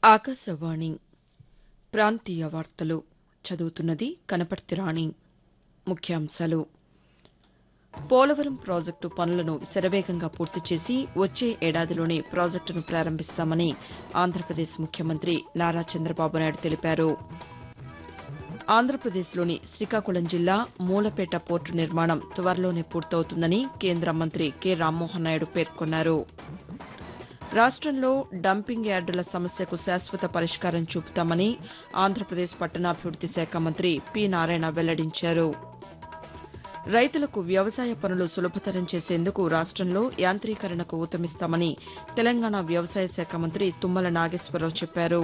ఆకాశవాణి ప్రాంతీయ వార్తలు చదువుతున్నది కనపర్తి రాణి ముఖ్యాంశాలు పోలవరం ప్రాజెక్టు పనులను శరవేగంగా పూర్తి చేసి వచ్చే ఏడాదిలోనే ప్రాజెక్టును ప్రారంభిస్తామని ఆంధ్రప్రదేశ్ ముఖ్యమంత్రి నారా చంద్రబాబు నాయుడు తెలిపారు ఆంధ్రప్రదేశ్లోని శ్రీకాకుళం జిల్లా మూలపేట పోర్టు నిర్మాణం త్వరలోనే పూర్తవుతుందని కేంద్ర మంత్రి కె రామ్మోహన్ నాయుడు పేర్కొన్నారు రాష్టంలో డంపింగ్ యార్డుల సమస్యకు శాశ్వత పరిష్కారం చూపుతామని ఆంధ్రప్రదేశ్ పట్టణాభివృద్ది శాఖ మంత్రి పి నారాయణ వెల్లడించారు రైతులకు వ్యవసాయ పనులు సులభతరం చేసేందుకు రాష్టంలో యాంతీకరణకు ఊతమిస్తామని తెలంగాణ వ్యవసాయ శాఖ మంత్రి తుమ్మల నాగేశ్వరరావు చెప్పారు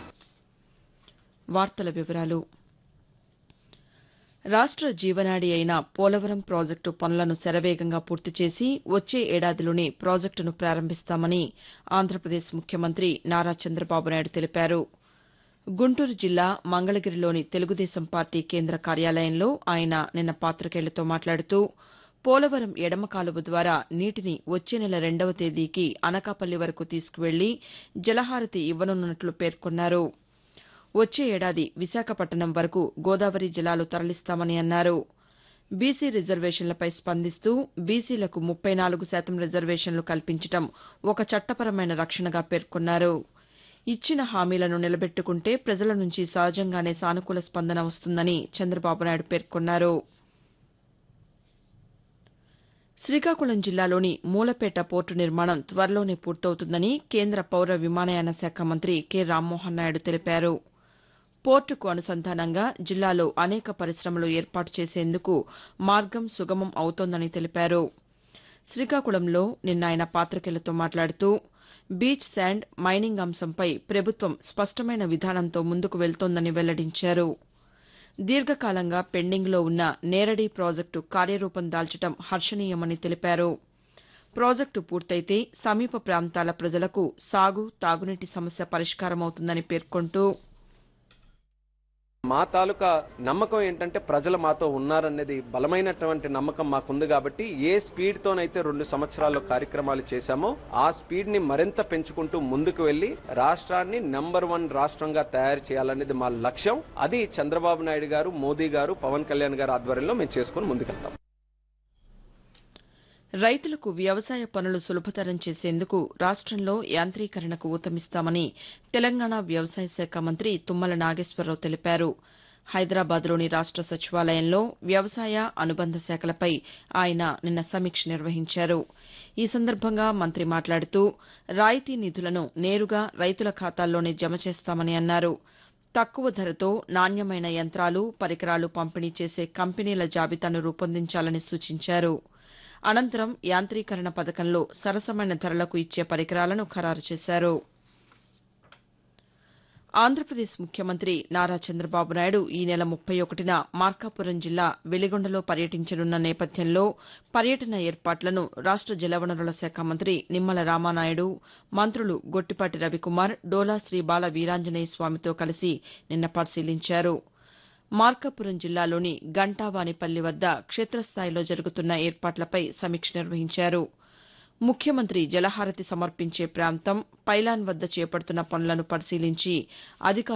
రాష్ట జీవనాడి అయిన పోలవరం ప్రాజెక్టు పనులను శరవేగంగా పూర్తి చేసి వచ్చే ఏడాదిలోనే ప్రాజెక్టును ప్రారంభిస్తామని ఆంధ్రప్రదేశ్ ముఖ్యమంత్రి నారా చంద్రబాబు నాయుడు తెలిపారు గుంటూరు జిల్లా మంగళగిరిలోని తెలుగుదేశం పార్టీ కేంద్ర కార్యాలయంలో ఆయన నిన్న పాతికేయులతో మాట్లాడుతూ పోలవరం ఎడమ కాలువ ద్వారా నీటిని వచ్చే నెల రెండవ తేదీకి అనకాపల్లి వరకు తీసుకువెళ్లి జలహారతి ఇవ్వనున్నట్లు పేర్కొన్నారు వచ్చే ఏడాది విశాఖపట్టణం వరకు గోదావరి జలాలు తరలిస్తామని అన్నారు బీసీ రిజర్వేషన్లపై స్పందిస్తూ బీసీలకు ముప్పై నాలుగు శాతం రిజర్వేషన్లు కల్పించడం ఒక చట్టపరమైన రక్షణగా పేర్కొన్నారు ఇచ్చిన హామీలను నిలబెట్టుకుంటే ప్రజల నుంచి సహజంగానే సానుకూల స్పందన వస్తుందని చంద్రబాబు నాయుడు పేర్కొన్నారు శ్రీకాకుళం జిల్లాలోని మూలపేట పోర్టు నిర్మాణం త్వరలోనే పూర్తవుతుందని కేంద్ర పౌర విమానయాన శాఖ మంత్రి కె రామ్మోహన్ నాయుడు తెలిపారు పోర్టుకు అనుసంధానంగా జిల్లాలో అనేక పరిశమలు ఏర్పాటు చేసేందుకు మార్గం సుగమం అవుతోందని తెలిపారు శ్రీకాకుళంలో నిన్న ఆయన పాతికేయులతో మాట్లాడుతూ బీచ్ శాండ్ మైనింగ్ అంశంపై ప్రభుత్వం స్పష్టమైన విధానంతో ముందుకు వెళ్తోందని వెల్లడించారు దీర్ఘకాలంగా పెండింగ్లో ఉన్న నేరడి ప్రాజెక్టు కార్యరూపం దాల్చడం హర్షణీయమని తెలిపారు ప్రాజెక్టు పూర్తయితే సమీప ప్రాంతాల ప్రజలకు సాగు తాగునీటి సమస్య పరిష్కారమవుతుందని పేర్కొంటూ మా తాలూకా నమ్మకం ఏంటంటే ప్రజలు మాతో ఉన్నారనేది బలమైనటువంటి నమ్మకం మాకుంది కాబట్టి ఏ స్పీడ్ తోనైతే రెండు సంవత్సరాల్లో కార్యక్రమాలు చేశామో ఆ స్పీడ్ ని మరింత పెంచుకుంటూ ముందుకు వెళ్లి రాష్ట్రాన్ని నంబర్ వన్ రాష్ట్రంగా తయారు చేయాలనేది మా లక్ష్యం అది చంద్రబాబు నాయుడు గారు మోదీ గారు పవన్ కళ్యాణ్ గారు ఆధ్వర్యంలో మేము చేసుకుని ముందుకెళ్తాం రైతులకు వ్యవసాయ పనులు సులభతరం చేసేందుకు రాష్టంలో యాంతీకరణకు ఊతమిస్తామని తెలంగాణ వ్యవసాయ శాఖ మంత్రి తుమ్మల నాగేశ్వరరావు తెలిపారు హైదరాబాద్లోని రాష్ట సచివాలయంలో వ్యవసాయ అనుబంధ శాఖలపై ఆయన నిన్న సమీక్ష నిర్వహించారు ఈ సందర్భంగా మంత్రి మాట్లాడుతూ రాయితీ నిధులను నేరుగా రైతుల ఖాతాల్లోనే జమ చేస్తామని అన్నారు తక్కువ ధరతో నాణ్యమైన యంత్రాలు పరికరాలు పంపిణీ చేసే కంపెనీల జాబితాను రూపొందించాలని సూచించారు అనంతరం యాంతీకరణ పథకంలో సరసమైన ధరలకు ఇచ్చే పరికరాలను ఖరారు చేశారు ఆంధ్రప్రదేశ్ ముఖ్యమంత్రి నారా చంద్రబాబు నాయుడు ఈ నెల ముప్పై ఒకటిన మార్కాపురం జిల్లా వెలిగొండలో పర్యటించనున్న నేపథ్యంలో పర్యటన ఏర్పాట్లను రాష్ట జలవనరుల శాఖ మంత్రి నిమ్మల రామానాయుడు మంత్రులు గొట్టిపాటి రవికుమార్ డోలా శ్రీ బాల వీరాంజనేయ స్వామితో కలిసి నిన్న పరిశీలించారు మార్కాపురం జిల్లాలోని గంటావానిపల్లి వద్ద క్షేత్రస్థాయిలో జరుగుతున్న ఏర్పాట్లపై సమీక్ష నిర్వహించారు ముఖ్యమంత్రి జలహారతి సమర్పించే ప్రాంతం పైలాన్ వద్ద చేపడుతున్న పనులను పరిశీలించి అధికారులతో